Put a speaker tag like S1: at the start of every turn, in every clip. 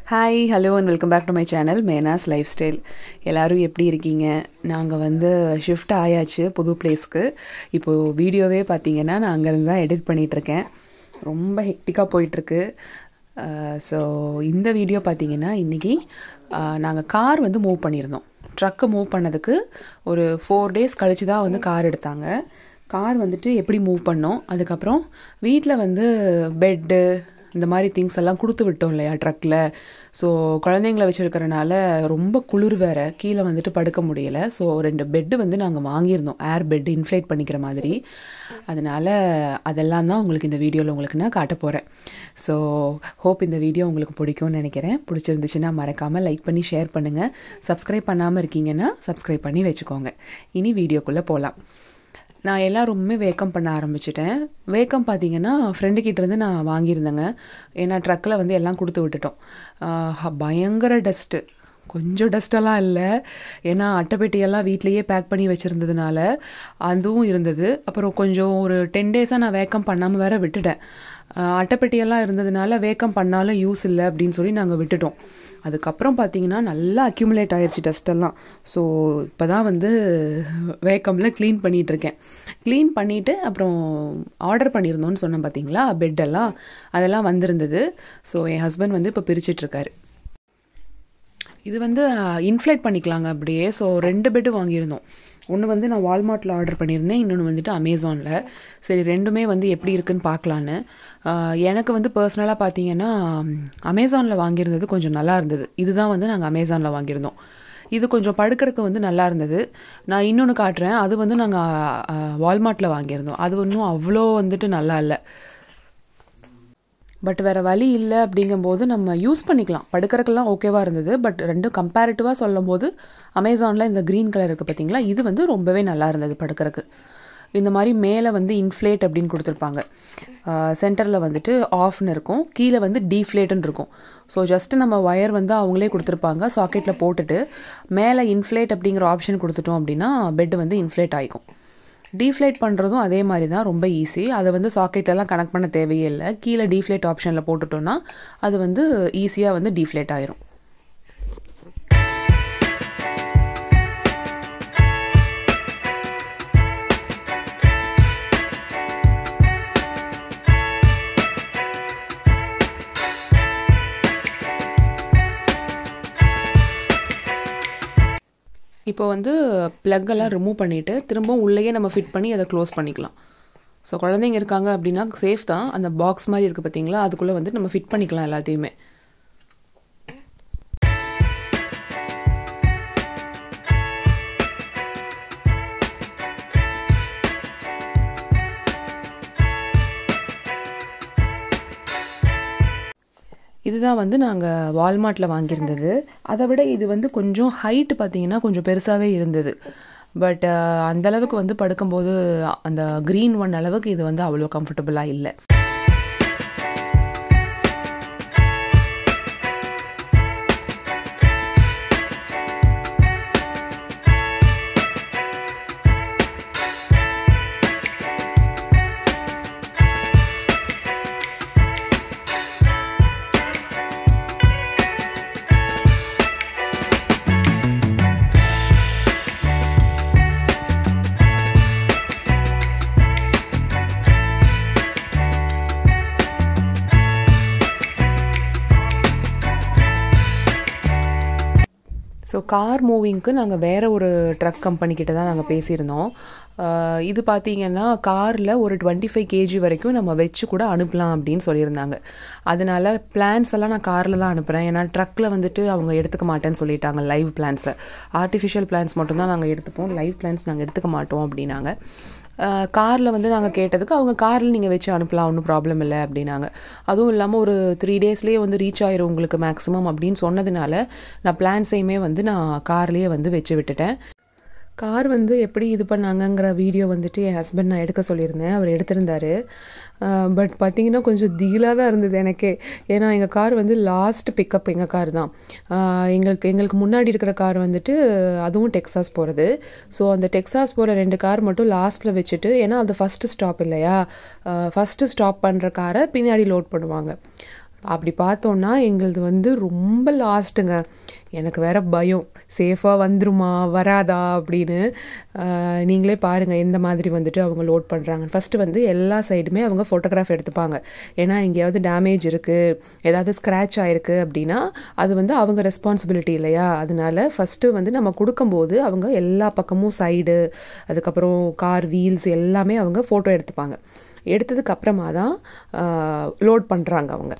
S1: hi hello and welcome back to my channel Meena's lifestyle எல்லோரும் எப்படி இருக்கீங்க நாங்கள் வந்து ஷிஃப்ட் ஆயாச்சு புது பிளேஸ்க்கு இப்போது வீடியோவே பார்த்தீங்கன்னா நான் அங்கேருந்து தான் எடிட் பண்ணிகிட்ருக்கேன் ரொம்ப ஹெக்டிக்காக போயிட்டுருக்கு ஸோ இந்த வீடியோ பார்த்தீங்கன்னா இன்றைக்கி நாங்கள் கார் வந்து மூவ் பண்ணியிருந்தோம் ட்ரக்கு மூவ் பண்ணதுக்கு ஒரு ஃபோர் டேஸ் கழித்து தான் வந்து கார் எடுத்தாங்க கார் வந்துட்டு எப்படி மூவ் பண்ணோம் அதுக்கப்புறம் வீட்டில் வந்து பெட்டு இந்த மாதிரி திங்ஸ் எல்லாம் கொடுத்து விட்டோம் இல்லையா ட்ரக்கில் ஸோ குழந்தைங்கள வச்சுருக்கிறனால ரொம்ப குளிர் வேறு கீழே வந்துட்டு படுக்க முடியல ஸோ ரெண்டு பெட்டு வந்து நாங்கள் வாங்கியிருந்தோம் ஏர் பெட் இன்ஃப்ளேட் பண்ணிக்கிற மாதிரி அதனால் அதெல்லாம் தான் உங்களுக்கு இந்த வீடியோவில் உங்களுக்கு நான் காட்ட போகிறேன் ஸோ ஹோப் இந்த வீடியோ உங்களுக்கு பிடிக்கும்னு நினைக்கிறேன் பிடிச்சிருந்துச்சுன்னா மறக்காமல் லைக் பண்ணி ஷேர் பண்ணுங்கள் சப்ஸ்கிரைப் பண்ணாமல் இருக்கீங்கன்னா சப்ஸ்கிரைப் பண்ணி வச்சுக்கோங்க இனி வீடியோக்குள்ளே போகலாம் நான் எல்லா ரூமுமே வேக்கம் பண்ண ஆரம்பிச்சிட்டேன் வேக்கம் பார்த்தீங்கன்னா ஃப்ரெண்டு கிட்டேருந்து நான் வாங்கியிருந்தேங்க ஏன்னா ட்ரக்கில் வந்து எல்லாம் கொடுத்து விட்டுட்டோம் பயங்கர டஸ்ட்டு கொஞ்சம் டஸ்டெல்லாம் இல்லை ஏன்னா அட்டைப்பெட்டியெல்லாம் வீட்லேயே பேக் பண்ணி வச்சுருந்ததுனால அதுவும் இருந்தது அப்புறம் கொஞ்சம் ஒரு டென் டேஸாக நான் வேக்கம் பண்ணாமல் வேற விட்டுட்டேன் அட்டைப்பெட்டியெல்லாம் இருந்ததுனால வேக்கம் பண்ணாலும் யூஸ் இல்லை அப்படின்னு சொல்லி நாங்கள் விட்டுட்டோம் அதுக்கப்புறம் பார்த்தீங்கன்னா நல்லா அக்யூமுலேட் ஆயிடுச்சு டஸ்டெல்லாம் ஸோ இப்போ தான் வந்து வேக்கமில் க்ளீன் பண்ணிகிட்ருக்கேன் க்ளீன் பண்ணிவிட்டு அப்புறம் ஆர்டர் பண்ணியிருந்தோன்னு சொன்னேன் பார்த்தீங்களா பெட்டெல்லாம் அதெல்லாம் வந்திருந்தது ஸோ என் ஹஸ்பண்ட் வந்து இப்போ பிரிச்சிட்ருக்காரு இது வந்து இன்ஃப்ளேட் பண்ணிக்கலாங்க அப்படியே ஸோ ரெண்டு பெட்டு வாங்கியிருந்தோம் ஒன்று வந்து நான் வால்மார்ட்டில் ஆர்டர் பண்ணியிருந்தேன் இன்னொன்று வந்துட்டு அமேசானில் சரி ரெண்டுமே வந்து எப்படி இருக்குன்னு பார்க்கலான்னு எனக்கு வந்து பர்சனலாக பார்த்தீங்கன்னா அமேசானில் வாங்கியிருந்தது கொஞ்சம் நல்லா இருந்தது இதுதான் வந்து நாங்கள் அமேசானில் வாங்கியிருந்தோம் இது கொஞ்சம் படுக்கிறதுக்கு வந்து நல்லா இருந்தது நான் இன்னொன்று காட்டுறேன் அது வந்து நாங்கள் வால்மார்ட்டில் வாங்கியிருந்தோம் அது ஒன்றும் அவ்வளோ வந்துட்டு நல்லா இல்லை பட் வேறு வழி இல்லை அப்படிங்கும்போது நம்ம யூஸ் பண்ணிக்கலாம் படுக்கிறதுக்கெல்லாம் ஓகேவாக இருந்தது பட் ரெண்டும் கம்பேரிட்டிவாக சொல்லும் போது அமேசானில் இந்த க்ரீன் கலர் இருக்குது பார்த்தீங்களா இது வந்து ரொம்பவே நல்லா இருந்தது படுக்கிறதுக்கு இந்த மாதிரி மேலே வந்து இன்ஃப்ளேட் அப்படின்னு கொடுத்துருப்பாங்க சென்டரில் வந்துட்டு ஆஃப்னு இருக்கும் கீழே வந்து டீஃப்ளேட்டுன்னு இருக்கும் ஸோ ஜஸ்ட்டு நம்ம ஒயர் வந்து அவங்களே கொடுத்துருப்பாங்க சாக்கெட்டில் போட்டுட்டு மேலே இன்ஃப்ளேட் அப்படிங்கிற ஆப்ஷன் கொடுத்துட்டோம் அப்படின்னா பெட் வந்து இன்ஃப்ளேட் ஆகிக்கும் டீஃப்ளேட் பண்ணுறதும் அதே மாதிரி தான் ரொம்ப ஈஸி அதை வந்து சாக்கெட்டெல்லாம் கனெக்ட் பண்ண தேவையே இல்லை கீழே டீஃப்ளேட் ஆப்ஷனில் போட்டுட்டோன்னா அது வந்து ஈஸியாக வந்து டீஃப்ளேட் ஆயிரும் இப்போ வந்து ப்ளக்கெல்லாம் ரிமூவ் பண்ணிவிட்டு திரும்பவும் உள்ளேயே நம்ம ஃபிட் பண்ணி அதை க்ளோஸ் பண்ணிக்கலாம் ஸோ குழந்தைங்க இருக்காங்க அப்படின்னா சேஃப் தான் அந்த பாக்ஸ் மாதிரி இருக்குது பார்த்தீங்களா அதுக்குள்ளே வந்து நம்ம ஃபிட் பண்ணிக்கலாம் எல்லாத்தையுமே இதுதான் வந்து நாங்கள் வால்மார்ட்டில் வாங்கியிருந்தது அதை விட இது வந்து கொஞ்சம் ஹைட்டு பார்த்தீங்கன்னா கொஞ்சம் பெருசாகவே இருந்தது பட் அந்தளவுக்கு வந்து படுக்கும்போது அந்த க்ரீன் ஒன் அளவுக்கு இது வந்து அவ்வளோ கம்ஃபர்டபுளாக இல்லை ஸோ கார் மூவிங்க்கு நாங்கள் வேறு ஒரு ட்ரக் கம்பெனிக்கிட்ட தான் நாங்கள் பேசியிருந்தோம் இது பார்த்தீங்கன்னா காரில் ஒரு டுவெண்ட்டி ஃபைவ் கேஜி வரைக்கும் நம்ம வச்சு கூட அனுப்பலாம் அப்படின்னு சொல்லியிருந்தாங்க அதனால பிளான்ஸ் எல்லாம் நான் காரில் தான் அனுப்புகிறேன் ஏன்னா ட்ரக்கில் வந்துட்டு அவங்க எடுத்துக்க மாட்டேன்னு சொல்லிட்டாங்க லைவ் பிளான்ஸை ஆர்டிஃபிஷியல் பிளான்ஸ் மட்டும்தான் நாங்கள் எடுத்துப்போம் லைவ் பிளான்ஸ் நாங்கள் எடுத்துக்க மாட்டோம் அப்படின்னாங்க காரில் வந்து நாங்கள் கேட்டதுக்கு அவங்க காரில் நீங்கள் வச்சு அனுப்பலாம் ஒன்றும் ப்ராப்ளம் இல்லை அப்படின்னாங்க அதுவும் இல்லாமல் ஒரு த்ரீ டேஸ்லேயே வந்து ரீச் ஆயிரும் உங்களுக்கு மேக்ஸிமம் அப்படின்னு சொன்னதுனால நான் பிளான்ஸையுமே வந்து நான் கார்லேயே வந்து வச்சு விட்டுட்டேன் கார் வந்து எப்படி இது பண்ணாங்கங்கிற வீடியோ வந்துட்டு என் ஹஸ்பண்ட் நான் எடுக்க சொல்லியிருந்தேன் அவர் எடுத்திருந்தாரு பட் பார்த்தீங்கன்னா கொஞ்சம் தீலாக தான் இருந்தது எனக்கே ஏன்னா எங்கள் கார் வந்து லாஸ்ட் பிக்கப் எங்கள் கார் தான் எங்களுக்கு எங்களுக்கு முன்னாடி இருக்கிற கார் வந்துட்டு அதுவும் டெக்ஸாஸ் போகிறது ஸோ அந்த டெக்ஸாஸ் போகிற ரெண்டு கார் மட்டும் லாஸ்ட்டில் வச்சுட்டு ஏன்னா அது ஃபஸ்ட்டு ஸ்டாப் இல்லையா ஃபஸ்ட்டு ஸ்டாப் பண்ணுற காரை பின்னாடி லோட் பண்ணுவாங்க அப்படி பார்த்தோன்னா எங்களது வந்து ரொம்ப லாஸ்ட்டுங்க எனக்கு வேற பயம் சேஃபாக வந்துருமா வராதா அப்படின்னு ஆஹ், நீங்களே பாருங்கள் எந்த மாதிரி வந்துட்டு அவங்க லோட் பண்ணுறாங்க ஃபஸ்ட்டு வந்து எல்லா சைடுமே அவங்க ஃபோட்டோகிராஃப் எடுத்துப்பாங்க ஏன்னா எங்கேயாவது டேமேஜ் இருக்குது ஏதாவது ஸ்க்ராட்ச் ஆயிருக்கு அப்படின்னா அது வந்து அவங்க ரெஸ்பான்சிபிலிட்டி இல்லையா அதனால ஃபஸ்ட்டு வந்து நம்ம கொடுக்கும்போது அவங்க எல்லா பக்கமும் சைடு அதுக்கப்புறம் கார் வீல்ஸ் எல்லாமே அவங்க ஃபோட்டோ எடுத்துப்பாங்க எடுத்ததுக்கு அப்புறமா தான் லோட் பண்ணுறாங்க அவங்க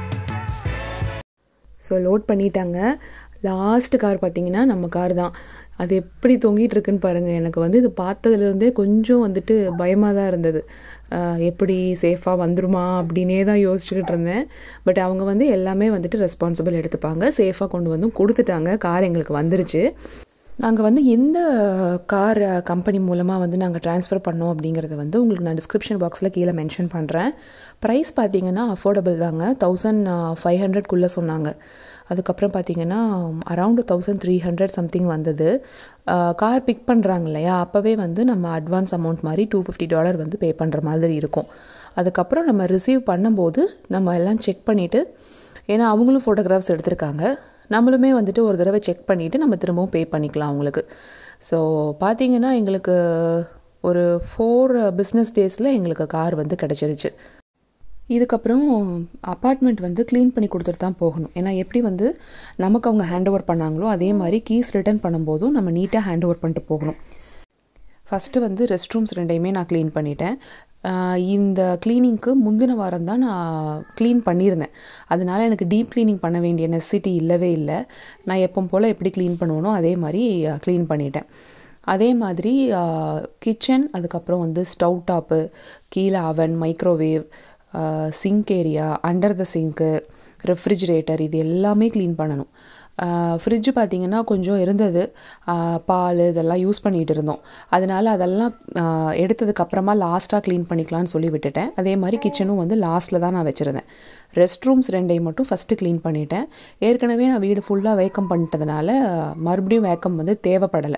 S1: ஸோ லோட் பண்ணிட்டாங்க லாஸ்ட் கார் பார்த்தீங்கன்னா நம்ம கார் தான் அது எப்படி தொங்கிட்டு இருக்குன்னு பாருங்கள் எனக்கு வந்து இது பார்த்ததுலேருந்தே கொஞ்சம் வந்துட்டு பயமாக தான் இருந்தது ஆஹ் எப்படி சேஃபாக வந்துருமா அப்படின்னே தான் யோசிச்சுக்கிட்டு இருந்தேன் பட் அவங்க வந்து எல்லாமே வந்துட்டு ரெஸ்பான்சிபிள் எடுத்துப்பாங்க சேஃபாக கொண்டு வந்து கொடுத்துட்டாங்க கார் எங்களுக்கு வந்துருச்சு நாங்கள் வந்து எந்த கார் கம்பெனி மூலமாக வந்து நாங்கள் ட்ரான்ஸ்ஃபர் பண்ணோம் அப்படிங்கிறத வந்து உங்களுக்கு நான் டிஸ்கிரிப்ஷன் பாக்ஸில் கீழே மென்ஷன் பண்ணுறேன் ப்ரைஸ் பார்த்தீங்கன்னா அஃபோர்டபுள் தாங்க தௌசண்ட் ஃபைவ் ஹண்ட்ரட்குள்ளே சொன்னாங்க அதுக்கப்புறம் பார்த்தீங்கன்னா around thousand three hundred something வந்தது கார் பிக் பண்ணுறாங்க இல்லையா அப்போவே வந்து நம்ம அட்வான்ஸ் அமௌண்ட் மாதிரி டூ ஃபிஃப்டி டாலர் வந்து பே பண்ணுற மாதிரி இருக்கும் அதுக்கப்புறம் நம்ம ரிசீவ் பண்ணும்போது நம்ம எல்லாம் செக் பண்ணிவிட்டு ஏன்னா அவங்களும் ஃபோட்டோகிராஃப்ஸ் எடுத்திருக்காங்க நம்மளுமே வந்துட்டு ஒரு தடவை செக் பண்ணிவிட்டு நம்ம திரும்பவும் பே பண்ணிக்கலாம் அவங்களுக்கு ஸோ பார்த்தீங்கன்னா எங்களுக்கு ஒரு ஃபோர் பிஸ்னஸ் டேஸில் எங்களுக்கு கார் வந்து கிடச்சிருச்சு இதுக்கப்புறம் அப்பார்ட்மெண்ட் வந்து க்ளீன் பண்ணி கொடுத்துட்டு தான் போகணும் ஏன்னா எப்படி வந்து நமக்கு அவங்க ஹேண்ட் ஓவர் பண்ணாங்களோ அதே மாதிரி கீஸ் ரிட்டர்ன் பண்ணும்போதும் நம்ம நீட்டாக ஹேண்ட் ஓவர் பண்ணிட்டு போகணும் ஃபஸ்ட்டு வந்து ரெஸ்ட் ரூம்ஸ் ரெண்டையுமே நான் க்ளீன் பண்ணிட்டேன் ஆஹ் இந்த க்ளீனிங்க்கு முந்தின வாரம் தான் நான் க்ளீன் பண்ணியிருந்தேன் அதனால எனக்கு டீப் க்ளீனிங் பண்ண வேண்டிய நெசிட்டி இல்லவே இல்லை நான் எப்போ போல் எப்படி க்ளீன் பண்ணுவேனோ அதே மாதிரி க்ளீன் பண்ணிட்டேன் அதே மாதிரி கிச்சன் அதுக்கப்புறம் வந்து ஸ்டவ் டாப்பு கீழே அவன் microwave sink area under the sink refrigerator இது எல்லாமே க்ளீன் பண்ணணும் ஃப்ரிட்ஜு பார்த்திங்கன்னா கொஞ்சம் இருந்தது ஆஹ் பால் இதெல்லாம் யூஸ் பண்ணிகிட்டு இருந்தோம் அதனால் அதெல்லாம் ஆஹ் எடுத்ததுக்கு அப்புறமா லாஸ்ட்டாக க்ளீன் பண்ணிக்கலாம்னு சொல்லி விட்டுட்டேன் அதே மாதிரி கிச்சனும் வந்து லாஸ்ட்டில் தான் நான் வச்சுருந்தேன் ரெஸ்ட் ரூம்ஸ் ரெண்டையும் மட்டும் ஃபஸ்ட்டு க்ளீன் பண்ணிட்டேன் ஏற்கனவே நான் வீடு ஃபுல்லாக வேக்கம் பண்ணிட்டதுனால மறுபடியும் வேக்கம் வந்து தேவைப்படலை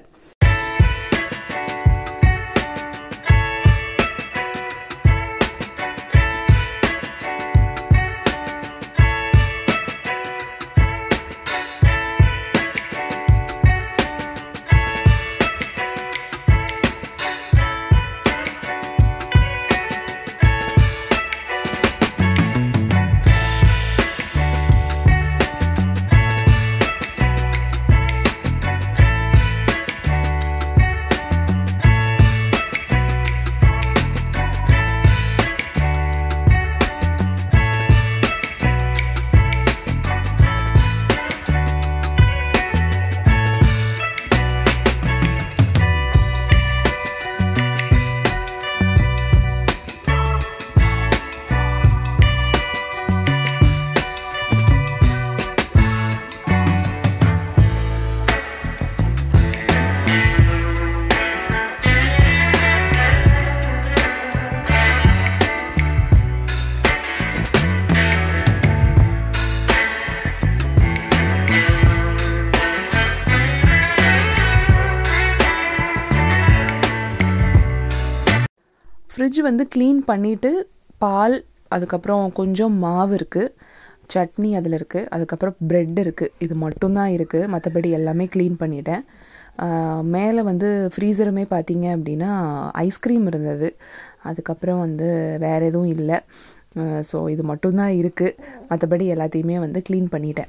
S1: ஃப்ரிட்ஜ் வந்து க்ளீன் பண்ணிவிட்டு பால் அதுக்கப்புறம் கொஞ்சம் மாவு இருக்குது சட்னி அதில் இருக்குது அதுக்கப்புறம் ப்ரெட் இருக்குது இது மட்டும்தான் இருக்குது மற்றபடி எல்லாமே க்ளீன் பண்ணிட்டேன் மேலே வந்து ஃப்ரீசருமே பார்த்தீங்க அப்படின்னா ஐஸ்கிரீம் இருந்தது அதுக்கப்புறம் வந்து வேறு எதுவும் இல்லை ஸோ இது மட்டும்தான் இருக்குது மற்றபடி எல்லாத்தையுமே வந்து க்ளீன் பண்ணிட்டேன்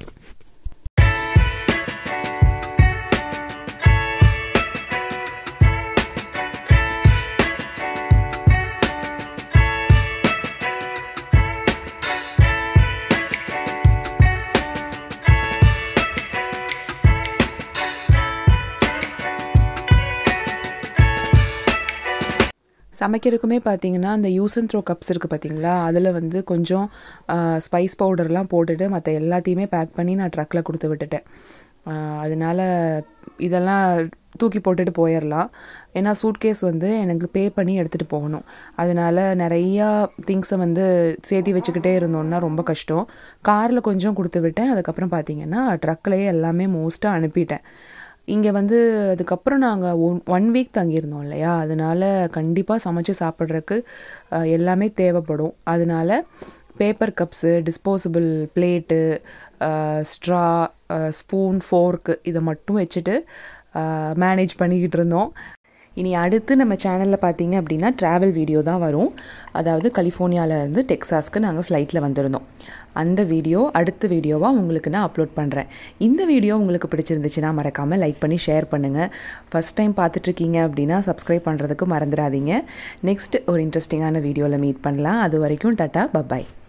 S1: சமைக்கிறதுக்குமே பார்த்தீங்கன்னா அந்த யூஸ் அண்ட் த்ரோ கப்ஸ் இருக்குது பார்த்தீங்களா அதில் வந்து கொஞ்சம் ஸ்பைஸ் பவுடர்லாம் போட்டுட்டு மற்ற எல்லாத்தையுமே பேக் பண்ணி நான் ட்ரக்கில் கொடுத்து விட்டுட்டேன் ஆஹ் அதனால இதெல்லாம் தூக்கி போட்டுட்டு போயிடலாம் ஏன்னா சூட்கேஸ் வந்து எனக்கு பே பண்ணி எடுத்துகிட்டு போகணும் அதனால நிறையா திங்ஸை வந்து சேர்த்தி வச்சுக்கிட்டே இருந்தோம்னா ரொம்ப கஷ்டம் காரில் கொஞ்சம் கொடுத்து விட்டேன் அதுக்கப்புறம் பார்த்தீங்கன்னா ட்ரக்லேயே எல்லாமே மோஸ்ட்டாக அனுப்பிட்டேன் இங்கே வந்து அதுக்கப்புறம் நாங்கள் ஒன் ஒன் வீக் தங்கியிருந்தோம் இல்லையா அதனால கண்டிப்பாக சமைச்சு சாப்பிட்றதுக்கு அஹ், எல்லாமே தேவைப்படும் அதனால paper cups disposable plate straw spoon fork இதை மட்டும் வச்சுட்டு மேனேஜ் பண்ணிக்கிட்டு இருந்தோம் இனி அடுத்து நம்ம சேனலில் பார்த்தீங்க அப்படின்னா ட்ராவல் வீடியோ தான் வரும் அதாவது கலிஃபோர்னியால இருந்து டெக்சாஸ்க்கு நாங்கள் ஃப்ளைட்டில் வந்திருந்தோம் அந்த வீடியோ அடுத்த வீடியோவாக உங்களுக்கு நான் அப்லோட் பண்ணுறேன் இந்த வீடியோ உங்களுக்கு பிடிச்சிருந்துச்சுன்னா மறக்காமல் லைக் பண்ணி ஷேர் பண்ணுங்கள் ஃபஸ்ட் டைம் பார்த்துட்ருக்கீங்க அப்படின்னா சப்ஸ்கிரைப் பண்ணுறதுக்கு மறந்துடாதீங்க நெக்ஸ்ட் ஒரு இன்ட்ரெஸ்டிங்கான வீடியோவில் மீட் பண்ணலாம் அது வரைக்கும் டாட்டா பபாய்